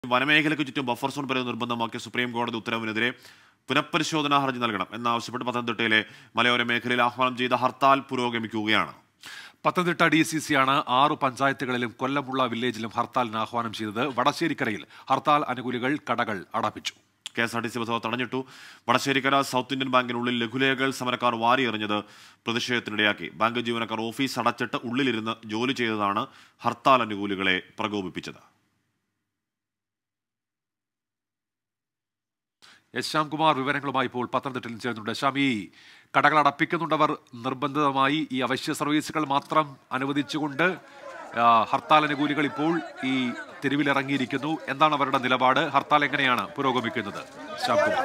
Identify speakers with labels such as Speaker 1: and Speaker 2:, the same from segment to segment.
Speaker 1: വനമേഖലയ്ക്ക് ചുറ്റും buffer zone പരിധി നിർബന്ധമാക്കിയ supreme കോടതി ഉത്തരവിനെതിരെ പുനഃപരിശോധനാ ഹർജി നൽകണം എന്നാവശ്യപ്പെട്ട് പത്തനംതിട്ടയിലെ മലയോര മേഖലയിൽ ആഹ്വാനം ചെയ്ത ഹർത്താൽ പുരോഗമിക്കുകയാണ്
Speaker 2: പത്തനംതിട്ട ഡി സി സി ആണ് ആറ് പഞ്ചായത്തുകളിലും കൊല്ലമുള്ള വില്ലേജിലും ഹർത്താലിന് ആഹ്വാനം ചെയ്തത് വടശ്ശേരിക്കരയിൽ ഹർത്താൽ അനുകൂലികൾ കടകൾ അടപ്പിച്ചു
Speaker 1: K S R T C bus തടഞ്ഞിട്ടു വടശ്ശേരിക്കര സൗത്ത് ഇന്ത്യൻ ബാങ്കിനുള്ളിൽ ലഘുലേഖകൾ സമരക്കാർ വാരിയെറിഞ്ഞത് പ്രതിഷേധത്തിനിടയാക്കി ബാങ്ക് ജീവനക്കാർ ഓഫീസ് അടച്ചിട്ട് ഉള്ളിലിരുന്ന് ജോലി ചെയ്തതാണ് ഹർത്താൽ അനുകൂലികളെ പ്രകോപിപ്പിച്ചത്
Speaker 2: എസ് ശ്യാംകുമാർ വിവരങ്ങളുമായി ഇപ്പോൾ പത്തനംതിട്ടയിൽ ചേർന്നുണ്ട് ശ്യാം ഈ കടകൾ അടപ്പിക്കുന്നുണ്ടവർ നിർബന്ധിതമായി ഈ അവശ്യ സർവീസുകൾ മാത്രം അനുവദിച്ചുകൊണ്ട് ആ, ഹർത്താൽ അനുകൂലികൾ ഇപ്പോൾ ഈ തെരുവിലിറങ്ങിയിരിക്കുന്നു എന്താണ് അവരുടെ നിലപാട് ഹർത്താൽ എങ്ങനെയാണ് പുരോഗമിക്കുന്നത് ശ്യാംകുമാർ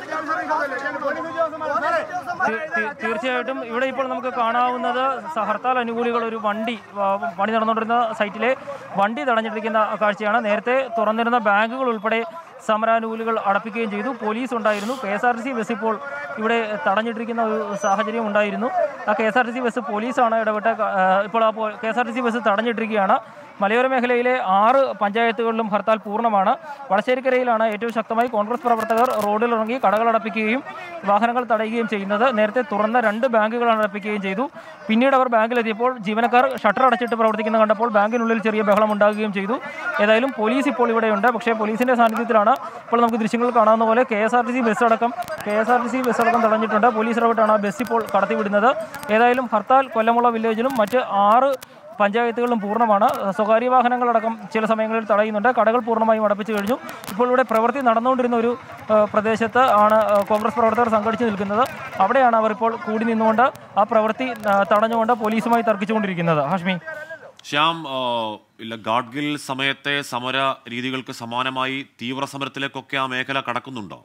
Speaker 3: തീ- തീ- തീർച്ചയായിട്ടും ഇവിടെ ഇപ്പോൾ നമുക്ക് കാണാവുന്നത് സ- ഹർത്താൽ അനുകൂലികൾ ഒരു വണ്ടി ആ, പണി നടന്നുകൊണ്ടിരുന്ന സൈറ്റിലെ വണ്ടി തടഞ്ഞിട്ടിരിക്കുന്ന കാഴ്ചയാണ് നേരത്തെ തുറന്നിരുന്ന ബാങ്കുകൾ ഉൾപ്പെടെ സമരാനുകൂലികൾ അടപ്പിക്കുകയും ചെയ്തു പോലീസ് ഉണ്ടായിരുന്നു K S R T C bus ഇപ്പോൾ ഇവിടെ തടഞ്ഞിട്ടിരിക്കുന്ന ഒരു സാഹചര്യം ഉണ്ടായിരുന്നു ആ K S R T C bus പോലീസാണ് ഇടപെട്ട ആ, ഇപ്പോൾ ആ K S R T C bus തടഞ്ഞിട്ടിരിക്കുകയാണ് മലയോര മേഖലയിലെ ആറ് പഞ്ചായത്തുകളിലും ഹർത്താൽ പൂർണ്ണമാണ് വടശ്ശേരിക്കരയിലാണ് ഏറ്റവും ശക്തമായി കോൺഗ്രസ് പ്രവർത്തകർ റോഡിലിറങ്ങി കടകൾ അടപ്പിക്കുകയും വാഹനങ്ങൾ തടയുകയും ചെയ്യുന്നത് നേരത്തെ തുറന്ന രണ്ട് ബാങ്കുകൾ അടപ്പിക്കുകയും ചെയ്തു പിന്നീട് അവർ ബാങ്കിലെത്തിയപ്പോൾ ജീവനക്കാർ ഷട്ടർ അടച്ചിട്ട് പ്രവർത്തിക്കുന്നത് കണ്ടപ്പോൾ ബാങ്കിനുള്ളിൽ ചെറിയ ബഹളം ഉണ്ടാകുകയും ചെയ്തു ഏതായാലും പോലീസ് ഇപ്പോൾ ഇവിടെയുണ്ട് പക്ഷേ പോലീസിന്റെ സാന്നിധ്യത്തിലാണ് ഇപ്പോൾ നമുക്ക് ദൃശ്യങ്ങൾ കാണാവുന്ന പോലെ K S R T C bus അടക്കം K S R T C bus അടക്കം തടഞ്ഞിട്ടുണ്ട് പോലീസ് ഇടപെട്ടാണ് ആ ബസ് ഇപ്പോൾ കടത്തിവിടുന്നത് ഏതായാലും ഹർത്താൽ കൊല്ലമുള്ള വില്ലേജിലും മറ്റ് ആറ് പഞ്ചായത്തുകളിലും പൂർണ്ണമാണ് സ്വകാര്യ വാഹനങ്ങളടക്കം ചില സമയങ്ങളിൽ തടയുന്നുണ്ട് കടകൾ പൂർണ്ണമായും അടപ്പിച്ചു കഴിഞ്ഞു ഇപ്പോൾ ഇവിടെ പ്രവൃത്തി നടന്നുകൊണ്ടിരുന്ന ഒരു ആ, പ്രദേശത്ത് ആണ് ആ, കോൺഗ്രസ് പ്രവർത്തകർ സംഘടിച്ചു നിൽക്കുന്നത് അവിടെയാണ് അവർ ഇപ്പോൾ കൂടി നിന്നുകൊണ്ട് ആ പ്രവൃത്തി ആ, തടഞ്ഞുകൊണ്ട് പോലീസുമായി തർക്കിച്ചുകൊണ്ടിരിക്കുന്നത് ഹാഷ്മി
Speaker 1: ശ്യാം ആ, ഇല്ല ഗാഡ്ഗിൽ സമയത്തെ സമര രീതികൾക്ക് സമാനമായി തീവ്ര സമരത്തിലേക്കൊക്കെ ആ മേഖല കടക്കുന്നുണ്ടോ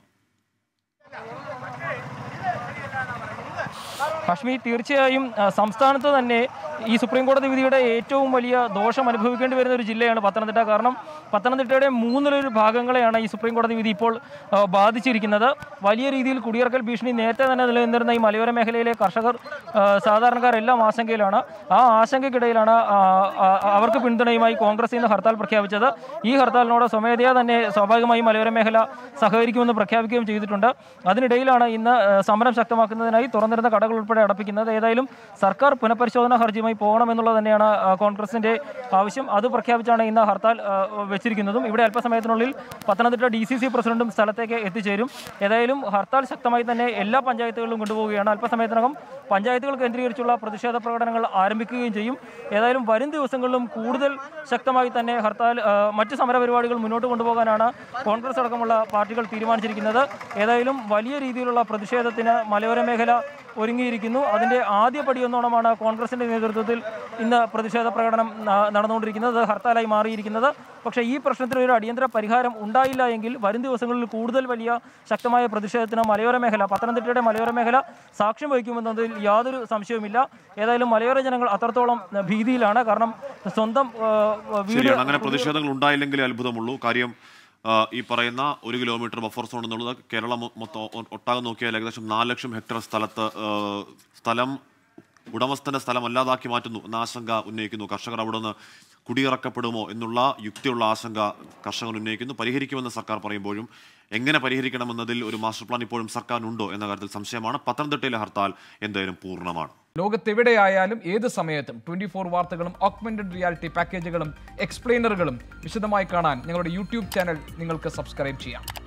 Speaker 3: കശ്മീർ തീർച്ചയായും ആ, സംസ്ഥാനത്ത് തന്നെ ഈ സുപ്രീം കോടതി വിധിയുടെ ഏറ്റവും വലിയ ദോഷം അനുഭവിക്കേണ്ടി വരുന്ന ഒരു ജില്ലയാണ് പത്തനംതിട്ട കാരണം പത്തനംതിട്ടയുടെ മൂന്നിലൊരു ഭാഗങ്ങളെയാണ് ഈ സുപ്രീം കോടതി വിധി ഇപ്പോൾ ആ, ബാധിച്ചിരിക്കുന്നത് വലിയ രീതിയിൽ കുടിയിറക്കൽ ഭീഷണി നേരത്തെ തന്നെ നിലനിന്നിരുന്ന ഈ മലയോര മേഖലയിലെ കർഷകർ ആ, സാധാരണക്കാരെല്ലാം ആശങ്കയിലാണ് ആ ആശങ്കയ്ക്കിടയിലാണ് ആ, ആ, അവർക്ക് പിന്തുണയുമായി കോൺഗ്രസ് ഇന്ന് ഹർത്താൽ പ്രഖ്യാപിച്ചത് ഈ ഹർത്താലിനോട് സ്വമേധയാ തന്നെ സ്വാഭാവികമായും മലയോര മേഖല സഹകരിക്കുമെന്ന് പ്രഖ്യാപിക്കുകയും ചെയ്തിട്ടുണ്ട് അതിനിടയിലാണ് ഇന്ന് ആ, സമരം ശക്തമാക്കുന്നതിനായി തുറന്നിരുന്ന കടകൾ ഉൾപ്പെടെ അടപ്പിക്കുന്നത് ഏതായാലും സർക്കാർ പുനഃപരിശോധനാ ഹർജിയുമായി പോകണമെന്നുള്ളത് തന്നെയാണ് ആ, കോൺഗ്രസിന്റെ ആവശ്യം അത് പ്രഖ്യാപിച്ചാണ് ഇന്ന് ഹർത്താൽ ആ, വെച്ചിരിക്കുന്നതും ഇവിടെ അല്പസമയത്തിനുള്ളിൽ പത്തനംതിട്ട ഡി സി സി പ്രസിഡന്റും സ്ഥലത്തേക്ക് എത്തിച്ചേരും ഏതായാലും ഹർത്താൽ ശക്തമായി തന്നെ എല്ലാ പഞ്ചായത്തുകളിലും കൊണ്ടുപോവുകയാണ് അല്പസമയത്തിനകം പഞ്ചായത്തുകൾ കേന്ദ്രീകരിച്ചുള്ള പ്രതിഷേധ പ്രകടനങ്ങൾ ആരംഭിക്കുകയും ചെയ്യും ഏതായാലും വരും ദിവസങ്ങളിലും കൂടുതൽ ശക്തമായി തന്നെ ഹർത്താൽ ആ, മറ്റ് സമരപരിപാടികൾ മുന്നോട്ട് കൊണ്ടുപോകാനാണ് കോൺഗ്രസ് അടക്കമുള്ള പാർട്ടികൾ തീരുമാനിച്ചിരിക്കുന്നത് ഏതായാലും വലിയ രീതിയിലുള്ള പ്രതിഷേധത്തിന് മലയോര മേഖല ഒരുങ്ങിയിരിക്കുന്നു അതിന്റെ ആദ്യ പടിയൊന്നോണമാണ് കോൺഗ്രസിന്റെ നേതൃത്വത്തിൽ ഇന്ന് പ്രതിഷേധ പ്രകടനം ആ, നടന്നുകൊണ്ടിരിക്കുന്നത് അത് ഹർത്താലായി മാറിയിരിക്കുന്നത് പക്ഷേ ഈ പ്രശ്നത്തിന് ഒരു അടിയന്തര പരിഹാരം ഉണ്ടായില്ല എങ്കിൽ വരും ദിവസങ്ങളിൽ കൂടുതൽ വലിയ ശക്തമായ പ്രതിഷേധത്തിന് മലയോര മേഖല പത്തനംതിട്ടയുടെ മലയോര മേഖല സാക്ഷ്യം വഹിക്കുമെന്നതിൽ യാതൊരു സംശയവുമില്ല ഏതായാലും മലയോര ജനങ്ങൾ അത്രത്തോളം ഭീതിയിലാണ് കാരണം സ്വന്തം ആ, വീട്
Speaker 1: ശരിയാണ് അങ്ങനെ പ്രതിഷേധങ്ങൾ ഉണ്ടായില്ലെങ്കിലേ അത്ഭുതമുള്ളൂ കാര്യം ആ, ഈ പറയുന്ന ഒരു കിലോമീറ്റർ ബഫർ സോൺ എന്നുള്ളത് കേരളം മൊ- മൊത്തം ഒ- ഒട്ടാകെ നോക്കിയാൽ ഏകദേശം നാല് ലക്ഷം ഹെക്ടർ സ്ഥലത്ത് ആ, സ്ഥലം ഉടമസ്ഥന്റെ സ്ഥലം അല്ലാതാക്കി മാറ്റുന്നു എന്ന ആശങ്ക ഉന്നയിക്കുന്നു കർഷകർ അവിടെ നിന്ന് കുടിയിറക്കപ്പെടുമോ എന്നുള്ള യുക്തിയുള്ള ആശങ്ക കർഷകർ ഉന്നയിക്കുന്നു പരിഹരിക്കുമെന്ന് സർക്കാർ പറയുമ്പോഴും എങ്ങനെ പരിഹരിക്കണമെന്നതിൽ ഒരു മാസ്റ്റർ പ്ലാൻ ഇപ്പോഴും സർക്കാരിനുണ്ടോ എന്ന കാര്യത്തിൽ സംശയമാണ് പത്തനംതിട്ടയിലെ ഹർത്താൽ എന്തായാലും പൂർണ്ണമാണ്
Speaker 4: ലോകത്തെവിടെയായാലും ഏത് സമയത്തും ട്വന്റി ഫോർ വാർത്തകളും ഓഗ്മെന്റഡ് റിയാലിറ്റി പാക്കേജുകളും എക്സ്പ്ലെയിനറുകളും വിശദമായി കാണാൻ ഞങ്ങളുടെ യൂട്യൂബ് ചാനൽ നിങ്ങൾക്ക് സബ്സ്ക്രൈബ് ചെയ്യാം